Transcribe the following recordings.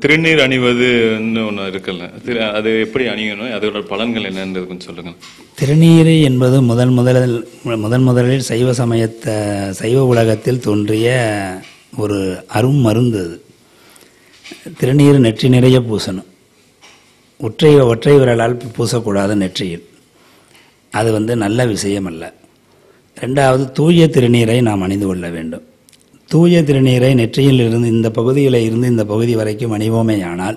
திருநீர் அணிவதுன்னு ஒன்று இருக்குல்ல திரு- அது எப்படி அணியணும் அதோட பலன்கள் என்னன்றது கொஞ்சம் சொல்லுங்க திருநீறு என்பது முதல் முதலில் முதன் முதலில் சைவ சமயத்த சைவ உலகத்தில் தோன்றிய ஒரு அரும் மருந்து அது திருநீர் நெற்றி நிறைய பூசணும் ஒற்றை ஒற்றை விரலால் பூசக்கூடாது நெற்றியில் அது வந்து நல்ல விஷயம் அல்ல ரெண்டாவது தூய திருநீரை நாம் அணிந்து கொள்ள வேண்டும் தூய திருநீரை நெற்றியில் இருந்து இந்த பகுதியில் இருந்து இந்த பகுதி வரைக்கும் அணிவோமேயானால்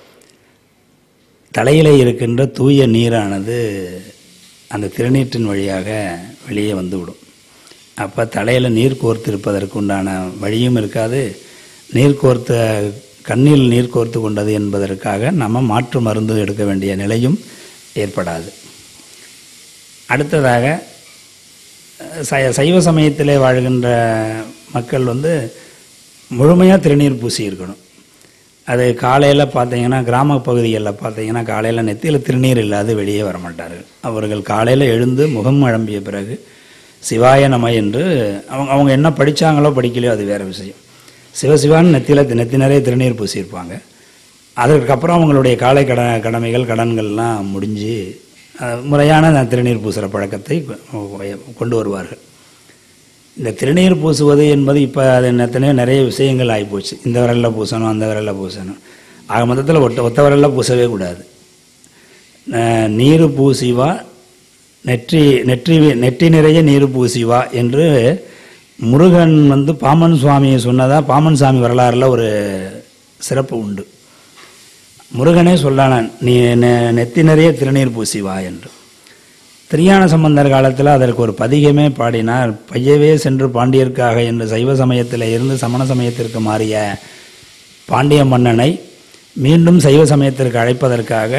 தலையிலே இருக்கின்ற தூய நீரானது அந்த திருநீற்றின் வழியாக வெளியே வந்துவிடும் அப்போ தலையில் நீர் கோர்த்திருப்பதற்கு உண்டான வழியும் இருக்காது நீர் கோர்த்த கண்ணில் நீர் கோர்த்து கொண்டது என்பதற்காக நம்ம மாற்று மருந்து எடுக்க வேண்டிய நிலையும் ஏற்படாது அடுத்ததாக சை சைவ சமயத்திலே வாழ்கின்ற மக்கள் வந்து முழுமையாக திருநீர் பூசி இருக்கணும் அது காலையில் பார்த்தீங்கன்னா கிராம பகுதிகளில் பார்த்தீங்கன்னா காலையில் நெத்தியில் திருநீர் இல்லாது வெளியே வர மாட்டார்கள் அவர்கள் காலையில் எழுந்து முகம் அழம்பிய பிறகு சிவாய நம என்று அவங்க அவங்க என்ன படித்தாங்களோ படிக்கலையோ அது வேறு விஷயம் சிவசிவான்னு நெத்தியில் நெத்தி நிறைய திருநீர் பூசியிருப்பாங்க அதற்கப்புறம் அவங்களுடைய காலை கட கடமைகள் கடன்கள்லாம் முடிஞ்சு அஹ், முறையான திருநீர் பூசுகிற பழக்கத்தை கொ- கொண்டு வருவார்கள் இந்த திருநீர் பூசுவது என்பது இப்போ அது எத்தனையோ நிறைய விஷயங்கள் ஆகிப்போச்சு இந்த விரலில் பூசணும் அந்த விரலில் பூசணும் ஆக மொத்தத்தில் ஒட்ட ஒத்த விரலில் பூசவே கூடாது அஹ், நீரு பூசிவா நெற்றி நெற்றி நெற்றி நிறைய நீரு பூசிவா என்று முருகன் வந்து பாமன் சுவாமியை சொன்னதா பாமன் சாமி வரலாறுல ஒரு சிறப்பு உண்டு முருகனே சொல்லானான் நீ நெ- நெத்தி நிறைய திருநீர் பூசி வா என்று திருஞான சம்பந்தர் காலத்தில் அதற்கு ஒரு பதிகமே பாடினார் பையவே சென்று பாண்டியர்க்காக என்று சைவ சமயத்தில் இருந்து சமண சமயத்திற்கு மாறிய பாண்டிய மன்னனை மீண்டும் சைவ சமயத்திற்கு அழைப்பதற்காக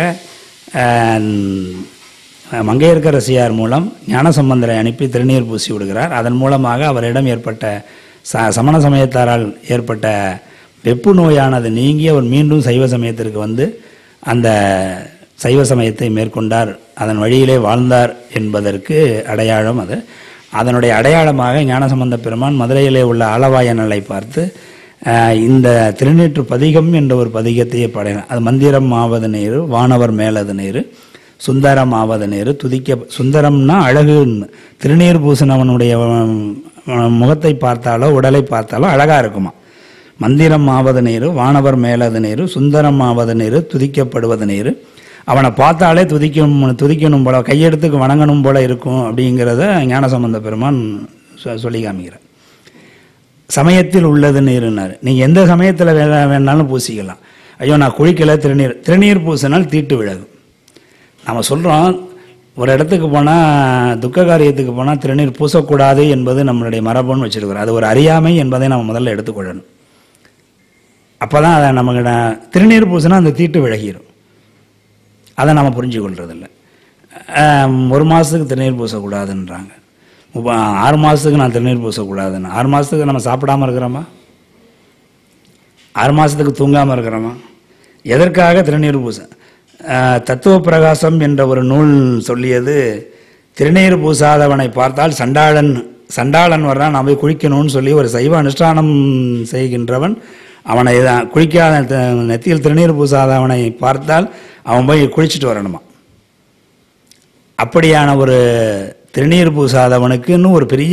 ஆஹ், மங்கையர்க்கரசியார் மூலம் ஞானசம்பந்தரை அனுப்பி திருநீர் பூசி விடுகிறார் அதன் மூலமாக அவரிடம் ஏற்பட்ட ச சமண சமயத்தாரால் ஏற்பட்ட வெப்பு நோயானது நீங்கி அவர் மீண்டும் சைவ சமயத்திற்கு வந்து அந்த சைவ சமயத்தை மேற்கொண்டார் அதன் வழியிலே வாழ்ந்தார் என்பதற்கு அடையாளம் அது அதனுடைய அடையாளமாக ஞானசம்பந்த பெருமான் மதுரையிலே உள்ள ஆலவாயனலை பார்த்து ஆஹ், இந்த திருநீற்று பதிகம் என்ற ஒரு பதிகத்தையே பாடினார் அது மந்திரம் ஆவது நீர் வானவர் மேலது நீர் சுந்தரம் ஆவது நீர் துதிக்க சுந்தரம்னா அழகு திருநீர் பூசணவனுடைய அஹ், முகத்தை பார்த்தாலோ உடலை பார்த்தாலோ அழகாக இருக்குமா மந்திரம் ஆவது நீர் வானவர் மேலது நீர் சுந்தரம் ஆவது நீர் துதிக்கப்படுவது நீர் அவனை பார்த்தாலே துதிக்கும் துதிக்கணும் போல கையெடுத்துக்கு வணங்கணும் போல இருக்கும் அப்படிங்கிறத ஞானசம்பந்த பெருமான் சொ- சொல்லி காமிக்கிறார் சமயத்தில் உள்ளது நீருன்னாரு நீங்கள் எந்த சமயத்தில் வே வேணாலும் பூசிக்கலாம் ஐயோ நான் குளிக்கல திருநீர் திருநீர் பூசினால் தீட்டு விலகும் நம்ம சொல்கிறோம் ஒரு இடத்துக்கு போனால் துக்க காரியத்துக்கு போனால் திருநீர் பூசக்கூடாது என்பது நம்மளுடைய மரபுன்னு வச்சுருக்கிறோம் அது ஒரு அறியாமை என்பதை நம்ம முதல்ல எடுத்துக்கொள்ளணும் அப்போ தான் அதை நமக்கு நான் திருநீர் பூசினா அந்த தீட்டு விலகிடும் அதை நம்ம புரிஞ்சு கொள்றதில்ல ஆம், ஒரு மாதத்துக்கு திருநீர் பூசக்கூடாதுன்றாங்க முப்ப- ஆறு மாதத்துக்கு நான் திருநீர் பூசக்கூடாதுன்னு ஆறு மாதத்துக்கு நம்ம சாப்பிடாம இருக்கிறோமா ஆறு மாதத்துக்கு தூங்காமல் இருக்கிறோமா எதற்காக திருநீர் பூச ஆஹ், தத்துவ பிரகாசம் என்ற ஒரு நூல் சொல்லியது திருநீர் பூசாதவனை பார்த்தால் சண்டாளன் சண்டாளன் வர்றான் நான் போய் குளிக்கணும்னு சொல்லி ஒரு சைவ அனுஷ்டானம் செய்கின்றவன் அவனை இத- குளிக்காத த- நெத்தியில் திருநீர் பூசாதவனை பார்த்தால் அவன் போய் குளிச்சுட்டு வரணுமா அப்படியான ஒரு திருநீர் பூசாதவனுக்குன்னு ஒரு பெரிய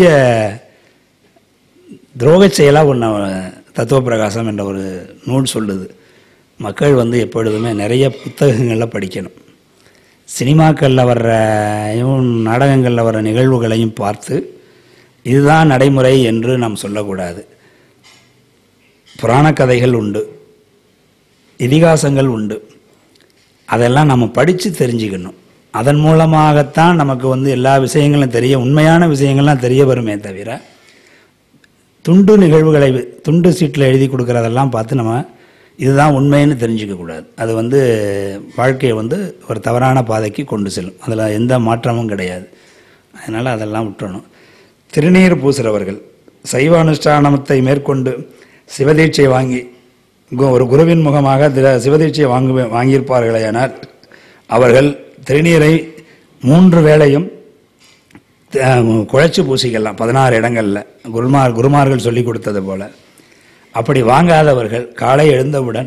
துரோகச் செயலாக ஒன்று தத்துவ பிரகாசம் என்ற ஒரு நூல் சொல்லுது மக்கள் வந்து எப்பொழுதுமே நிறைய புத்தகங்களில் படிக்கணும் சினிமாக்களில் வர்ற இவன் நாடகங்களில் வர்ற நிகழ்வுகளையும் பார்த்து இதுதான் நடைமுறை என்று நாம் சொல்லக்கூடாது புராண கதைகள் உண்டு இதிகாசங்கள் உண்டு அதெல்லாம் நம்ம படித்து தெரிஞ்சுக்கணும் அதன் மூலமாகத்தான் நமக்கு வந்து எல்லா விஷயங்களும் தெரிய உண்மையான விஷயங்கள்லாம் தெரிய வருமே தவிர துண்டு நிகழ்வுகளை துண்டு சீட்டில் எழுதி கொடுக்குறதெல்லாம் பார்த்து நம்ம இதுதான் உண்மைன்னு தெரிஞ்சுக்க கூடாது அது வந்து வாழ்க்கையை வந்து ஒரு தவறான பாதைக்கு கொண்டு செல்லும் அதில் எந்த மாற்றமும் கிடையாது அதனால் அதெல்லாம் விட்டுறணும் திருநீர் பூசுகிறவர்கள் சைவ அனுஷ்டானத்தை மேற்கொண்டு சிவதீட்சை வாங்கி கு- ஒரு குருவின் முகமாக திர- சிவதீட்சையை வாங்கு வாங்கியிருப்பார்களேயானால் அவர்கள் திருநீரை மூன்று வேளையும் அஹ், குழைச்சு பூசிக்கலாம் பதினாறு இடங்களில் குருமார் குருமார்கள் சொல்லி கொடுத்தது போல அப்படி வாங்காதவர்கள் காலை எழுந்தவுடன்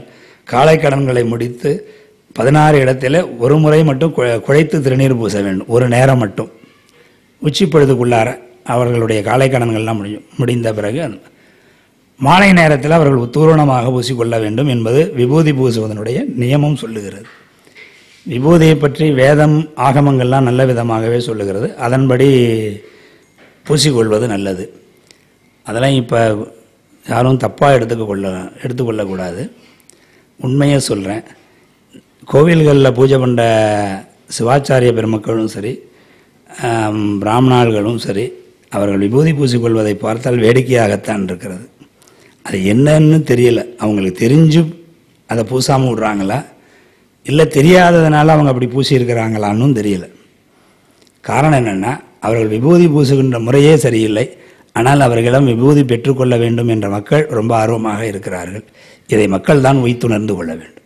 காலை கடன்களை முடித்து பதினாறு இடத்துல ஒரு முறை மட்டும் கு- குழைத்து திருநீர் பூச வேண்டும் ஒரு நேரம் மட்டும் உச்சி பொழுதுக்குள்ளார அவர்களுடைய காலை கடன்கள்லாம் முடியும் முடிந்த பிறகு அந்த- மாலை நேரத்தில் அவர்கள் உத்தூரணமாக பூசிக்கொள்ள வேண்டும் என்பது விபூதி பூசுவதனுடைய நியமம் சொல்லுகிறது விபூதியை பற்றி வேதம் ஆகமங்கள்லாம் நல்ல விதமாகவே சொல்லுகிறது அதன்படி பூசிக்கொள்வது நல்லது அதெல்லாம் இப்போ யாரும் தப்பாக எடுத்துக்க கொள்ள எடுத்துக்கொள்ளக்கூடாது உண்மையை சொல்கிறேன் கோவில்களில் பூஜை பண்ணுற சிவாச்சாரிய பெருமக்களும் சரி ஆம், பிராமணாள்களும் சரி அவர்கள் விபூதி பூசிக்கொள்வதை பார்த்தால் வேடிக்கையாகத்தான் இருக்கிறது அது என்னன்னு தெரியல அவங்களுக்கு தெரிஞ்சு அதை பூசாமல் விடுறாங்களா இல்லை தெரியாததுனால அவங்க அப்படி பூசியிருக்கிறாங்களான்னும் தெரியல காரணம் என்னென்னா அவர்கள் விபூதி பூசுகின்ற முறையே சரியில்லை ஆனால் அவர்களிடம் விபூதி பெற்றுக்கொள்ள வேண்டும் என்ற மக்கள் ரொம்ப ஆர்வமாக இருக்கிறார்கள் இதை மக்கள் தான் உய்த்துணர்ந்து கொள்ள வேண்டும்